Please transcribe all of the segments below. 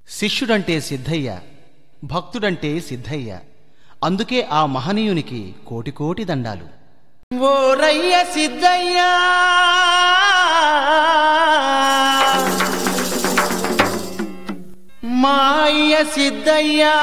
శిష్యుడంటే సిద్ధయ్య భక్తుడంటే సిద్ధయ్య అందుకే ఆ మహనీయునికి కోటి కోటి దండాలు ఓరయ్య సిద్ధయ్యా మాయ సిద్ధయ్యా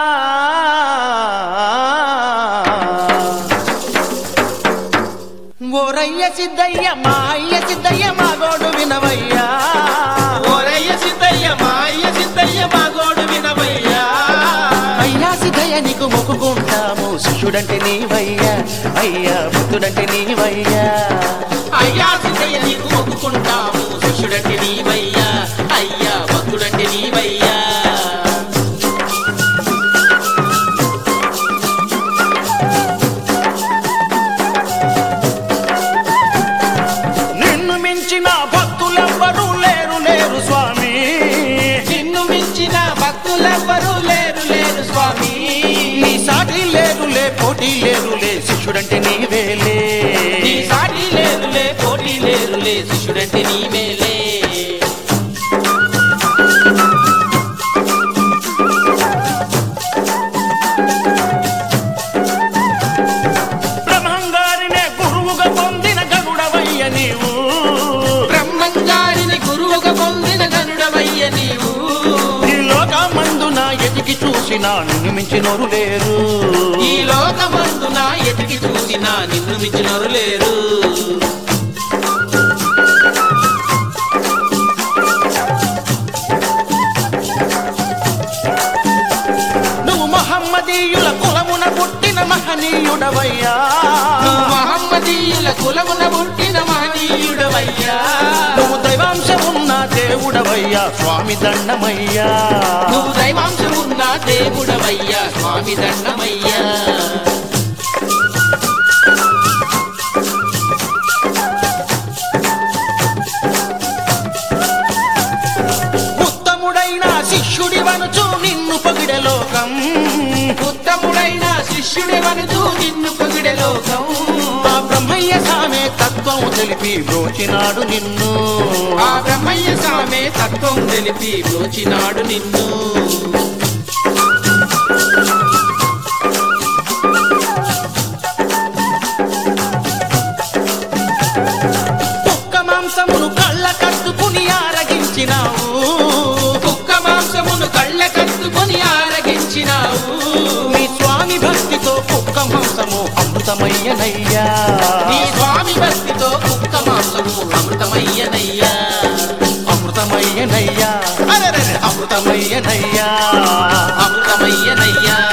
ఓరయ్య సిద్ధయ్య మాయ సిద్ధయ్య మాగోడు వినవయ్యా ఓరయ్య సిద్ధయ్య మాయ సిద్ధయ్య మాగోడు వినవయ్యా అయ్యా సిద్ధయ్య నీకు మొక్కుకుంటాము శిష్యుడంటే నీవయ్యా అయ్యా భక్తుడంటే నీవయ్యా అయ్యా సిద్ధయ్య నీకు మొక్కుకుంటాము శిష్యుడంటే నీవయ్యా అయ్యా భక్తుడంటే నీవయ్యా నిన్ను మించిన భక్తులెవ్వరూ లేరు లేరు స్వామి నిన్ను మించిన భక్తులెవ్వరూ లేరు లేరు స్వామి నీ సాటి లేరులే పోటీ లేరులే శిష్యుడంటే నీవేలే నీ సాటి లేరులే పోటీ లేరులే శిష్యుడంటే నీవేలే బ్రహ్మంగారినే గురువుగా పొందిన గరుడవయ్య నీవు బ్రహ్మంగారిని గురువుగా పొందిన గనుడవయ్య నీవు ఈ లోకమందున ఎదికి చూసిన నిన్ను మించినోరు లేరు ఈ లోకమందున ఎతికి చూసిన నిన్ను మించినరు లేరు నువ్వు మహమ్మదీయుల కులమున పుట్టిన మహనీయుడవయ్యా నువ్వు మహమ్మదీయుల కులమున పుట్టిన మహనీయుడవయ్యా నువ్వు దైవాంశమున్న దేవుడవయ్యా స్వామి దండమయ్యా నువ్వు దైవాంశమున్న దేవుడవయ్యా స్వామి దండమయ్యా ఉత్తముడైన శిష్యుడి వనుచు నిన్ను పొగిడే లోకం ఉత్తముడైన శిష్యుడి వనుచు నిన్ను పొగిడే లోకం ఆ బ్రహ్మయ్య సామే తత్వం తెలిపి బ్రోచినాడు నిన్ను ఆ బ్రహ్మయ్య సామే తత్వం తెలిపి బ్రోచినాడు నిన్ను కుక్క మాంసమును కళ్ళ కట్టుకుని ఆరగించినావు కుక్క మాంసమును కళ్ళ కట్టుకొని ఆరగించినావు నీ స్వామి భక్తితో కుక్క మాంసము అమృతమయ్యనయ్యా నీ స్వామి భక్తితో కుక్క మాంసము అమృతమయ్యనయ్యా అమృతమయ్యనయ్యా అరెరెరె, అమృతమయ్యనయ్యా అమృతమయ్యనయ్యా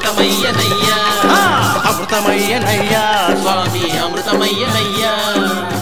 అమృతమయ్యనయ్యా ఆ, అమృతమయ్యనయ్యా స్వామి అమృతమయ్యనయ్యా